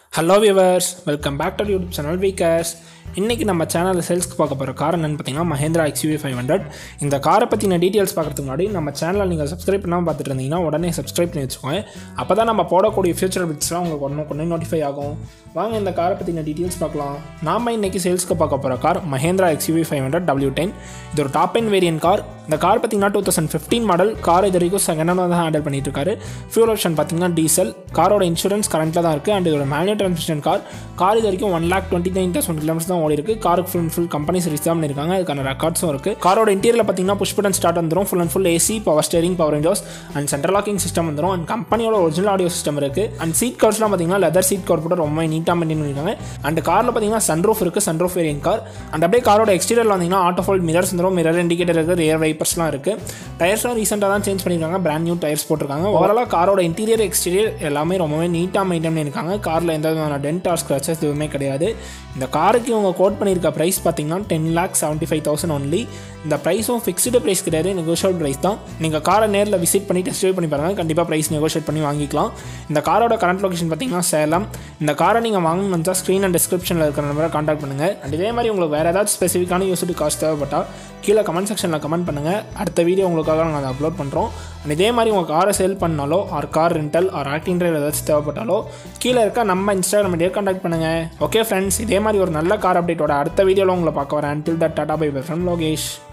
hello viewers welcome back to YouTube channel வீக்கர்ஸ் இன்றைக்கி நம்ம சேனலில் சேல்ஸ்க்கு பார்க்க போகிற கார் என்னென்னு பார்த்தீங்கன்னா மஹேந்திரா எக்ஸ்யூவி ஃபைவ் ஹண்ட்ரட் இந்த காரை பற்றின டீட்டெயில்ஸ் பார்க்குறதுக்கு முன்னாடி நம்ம சேனலில் நீங்கள் சப்ஸ்கிரைப் பண்ணாமல் பார்த்துட்டு இருந்தீங்கன்னா உடனே சப்ஸ்கிரைப் பண்ணி வச்சுக்கோங்க அப்போ தான் நம்ம போடக்கூடிய ஃபியூச்சர் பிட்ஸ்லாம் உங்களுக்கு ஒன்று கொண்டு நோட்டிஃபை ஆகும் வாங்க இந்த காரை பற்றின டீட்டெயில்ஸ் பார்க்கலாம் நாம இன்றைக்கி சேல்ஸ்க்கு பார்க்க போகிற car Mahindra XUV five hundred W ten இது ஒரு டாப் என் வேரியன்ட் கார் இந்த கார் பார்த்தீங்கன்னா two thousand fifteen model car இது வரைக்கும் செகண்ட் ஹேண்ட் தான் ஹேண்டில் பண்ணிட்டு இருக்காரு ஃபியூல் ஆப்ஷன் பார்த்தீங்கன்னா டீசல் காரோட இன்சூரன்ஸ் கரண்ட்டில் தான் இருக்குது அண்ட் இதோட மேனுவல் டிரான்ஸ்மிஷன் கார் கார் இது வரைக்கும் one lakh twenty nine thousand kilometres தான் ஓடி இருக்கு காருக்கு ஃபுல் ஃபுல் கம்பெனி சர்வீஸ் தான் பண்ணியிருக்காங்க அதுக்கான ரெக்கார்ட்ஸும் இருக்குது காரோட இன்டீரியரில் பார்த்தீங்கன்னா புஷ் பட்டன் ஸ்டார்ட் வந்துடும் full and full AC power steering power windows and central locking system வந்துடும் அண்ட் கம்பெனியோட ஒரிஜினல் ஆடியோ சிஸ்டம் இருக்குது அண்ட் சீட் கவர்ஸ்லாம் பார்த்தீங்கன்னா லெதர் சீட் கவர் போட்டு ரொம்ப நீட்டாக மெயின்டைன் பண்ணியிருக்காங்க அண்ட் காரில் பார்த்தீங்கன்னா சன்ரூஃப் இருக்குது சன்ரூஃப் வேரியன் கார் அண்ட் அப்படியே காரோட எக்ஸ்டீரியரில் வந்தீங்கன்னா ஆட்டோ ஃபோல்ட் மிரர்ஸ் வந்துடும் மிரர் இண்டிகேட்டர் இருக்குது ரியர் வைப்பர்ஸ்லாம் இருக்குது டயர்ஸ்லாம் ரீசெண்டாக தான் சேஞ்ச் பண்ணியிருக்காங்க பிராண்ட் நியூ டயர்ஸ் போட்டிருக்காங்க ஓவராலாக காரோட இன்டீரியர் எக்ஸ்டீரியர் எல்லாமே ரொம்பவே நீட்டாக மெயின்டைன் பண்ணியிருக்காங்க காரில் எந்த விதமான டென்ட் ஆர் ஸ்க்ராச்சஸ் எதுவுமே கிடையாது இந்த காருக்கு இவங்க கோட் பண்ணியிருக்க ப்ரைஸ் பார்த்தீங்கன்னா ten lakh seventy five thousand only இந்த ப்ரைஸும் ஃபிக்ஸ்டு ப்ரைஸ் கிடையாது நெகோஷியபிள் ப்ரைஸ் தான் நீங்கள் காரை நேரில் விசிட் பண்ணி டெஸ்ட் ட்ரைவ் பண்ணி பாருங்கள் கண்டிப்பாக ப்ரைஸ் நெகோஷியேட் பண்ணி வாங்கிக்கலாம் இந்த காரோட கரண்ட் லொகேஷன் பார்த்தீங்கன்னா சேலம் இந்த காரை நீங்கள் வாங்கணும்னு ஸ்க்ரீன் அண்ட் டிஸ்கிரிப்ஷனில் இருக்கிற நம்பரை காண்டாக்ட் பண்ணுங்கள் அண்ட் இதே மாதிரி உங்களுக்கு வேறு ஏதாச்சும் ஸ்பெசிஃபிக்கான யூசிட்டி காஸ்ட் தேவைப்பட்டால் கீழே கமெண்ட் செக்ஷனில் கமெண்ட் பண்ணுங்கள் அடுத்த வீடியோ உங்களுக்காக நாங்கள் அதை அப்லோட் பண்ணுறோம் அண்ட் இதே மாதிரி உங்கள் காரை சேல் பண்ணாலோ or car rental or acting drive ஏதாச்சும் தேவைப்பட்டாலோ கீழே இருக்க நம்ம இன்ஸ்டாகிராம் ஐடியா காண்டாக்ட் பண்ணுங்கள் ஓகே ஃப்ரெண்ட்ஸ் இதே மாதிரி ஒரு நல்ல கார் அப்டேட்டோட அடுத்த வீடியோவில் உங்களை பார்க்க வரேன் till that tata bye bye friend Lokesh